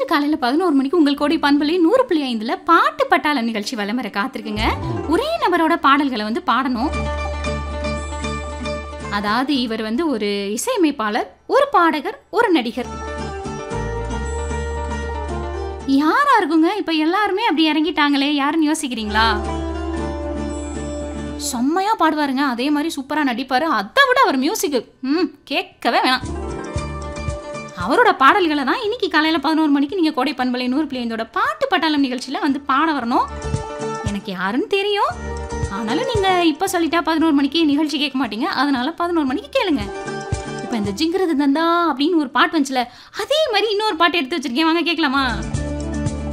காலையில பதினோரு மணிக்கு உங்கள் கோடி பண்பலி நூறு புள்ளி ஐந்துல பாட்டு பட்டாளம் நிகழ்ச்சி வலம் வர காத்திருக்குங்க ஒரே நபரோட பாடல்களை வந்து பாடணும் அதாவது இவர் வந்து ஒரு இசையமைப்பாளர் ஒரு பாடகர் ஒரு நடிகர் யாரா இருக்குங்க இப்ப எல்லாருமே அப்படி இறங்கிட்டாங்களே யாருன்னு யோசிக்கிறீங்களா செம்மையா பாடுவாருங்க அதே மாதிரி சூப்பரா நடிப்பாரு அதை விட அவர் மியூசிக் ம் கேட்கவே வேணாம் அவரோட பாடல்களை தான் இன்னைக்கு காலையில பதினோரு மணிக்கு நீங்க கோடை பண்பலை நூறு பிள்ளைந்தோட பாட்டு பட்டாளம் நிகழ்ச்சியில வந்து பாட வரணும் எனக்கு யாருன்னு தெரியும் ஆனாலும் நீங்க இப்ப சொல்லிட்டா பதினோரு மணிக்கு நிகழ்ச்சி கேட்க மாட்டீங்க அதனால பதினோரு மணிக்கு கேளுங்க இப்போ இந்த ஜிங்கிறது தந்தா அப்படின்னு ஒரு பாட்டு வந்துச்சுல அதே மாதிரி இன்னொரு பாட்டு எடுத்து வச்சிருக்கேன் வாங்க கேட்கலாமா